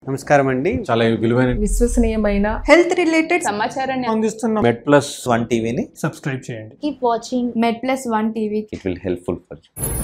నమస్కారం అండి చాలా విలువైన విశ్వసనీయమైన హెల్త్ రిలేటెడ్ సమాచారాన్ని అందిస్తున్న మెడ్ ప్లస్ వన్ టీవీని సబ్స్క్రైబ్ చేయండి keep watching Med plus one TV it will helpful for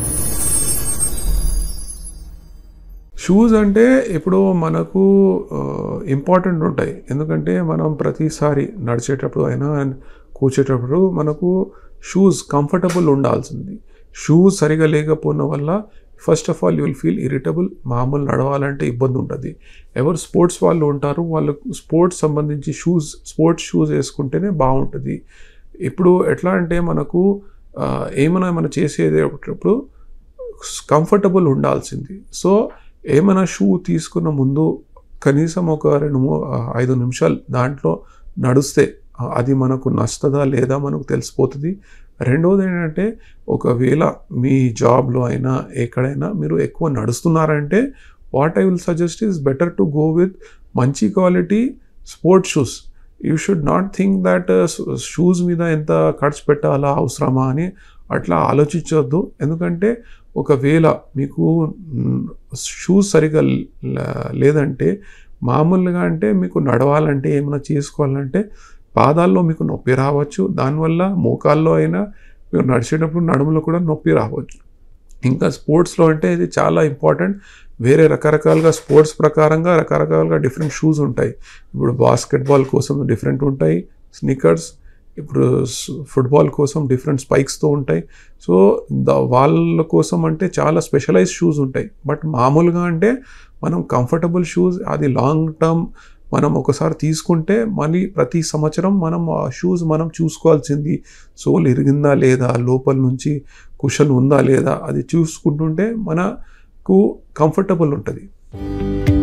shoes అంటే ఇప్పుడు మనకు ఇంపార్టెంట్ ఉంటాయి ఎందుకంటే మనం ప్రతిసారి నడిచేటప్పుడు అయినా కూర్చేటప్పుడు మనకు షూస్ కంఫర్టబుల్ ఉండాల్సింది షూస్ సరిగా లేకపోవడం వల్ల first of all you will feel irritable మామూలు నడవాలంటే ఇబ్బంది ఉంటుంది ఎవరు స్పోర్ట్స్ వాళ్ళు ఉంటారు వాళ్ళు స్పోర్ట్స్ సంబంధించి షూస్ స్పోర్ట్స్ షూస్ వేసుకుంటేనే బాగుంటుంది ఇప్పుడు ఎట్లా అంటే మనకు ఆ, ఏమైనా మనం చేసేటప్పుడు కంఫర్టబుల్ ఉండాల్సింది సో ఏమైనా షూ తీసుకున్న ముందు కనీసం ఒక రెండు మూ- ఆ, ఐదు నిమిషాలు దాంట్లో నడిస్తే ఆ, అది మనకు నచ్చుతుందా లేదా మనకు తెలిసిపోతుంది రెండవది ఏంటంటే ఒకవేళ మీ జాబ్లో అయినా ఎక్కడైనా మీరు ఎక్కువ నడుస్తున్నారంటే what I will suggest is better to go with మంచి quality sports shoes you should not think that shoes మీద ఎంత ఖర్చు పెట్టాలా అవసరమా అని అట్లా ఆలోచించవద్దు ఎందుకంటే ఒకవేళ మీకు షూస్ సరిగా ల- లేదంటే మామూలుగా అంటే మీకు నడవాలంటే ఏమైనా చేసుకోవాలంటే పాదాల్లో మీకు నొప్పి రావచ్చు దానివల్ల మోకాల్లో అయినా మీరు నడిచేటప్పుడు నడుములో కూడా నొప్పి రావచ్చు ఇంకా స్పోర్ట్స్లో అంటే ఇది చాలా ఇంపార్టెంట్ వేరే రకరకాలుగా స్పోర్ట్స్ ప్రకారంగా రకరకాలుగా డిఫరెంట్ షూస్ ఉంటాయి ఇప్పుడు బాస్కెట్బాల్ కోసం డిఫరెంట్ ఉంటాయి స్నికర్స్ ఇప్పుడు స్- ఫుట్బాల్ కోసం డిఫరెంట్ స్పైక్స్తో ఉంటాయి సో ద వాళ్ళ కోసం అంటే చాలా స్పెషలైజ్ షూస్ ఉంటాయి బట్ మామూలుగా అంటే మనం కంఫర్టబుల్ షూస్ అది లాంగ్ టర్మ్ మనం ఒకసారి తీసుకుంటే మళ్ళీ ప్రతి సంవత్సరం మనం ఆ షూస్ మనం చూసుకోవాల్సింది సోల్ ఇరిగిందా లేదా లోపల నుంచి కుషన్ ఉందా లేదా అది చూసుకుంటుంటే మనకు కంఫర్టబుల్ ఉంటుంది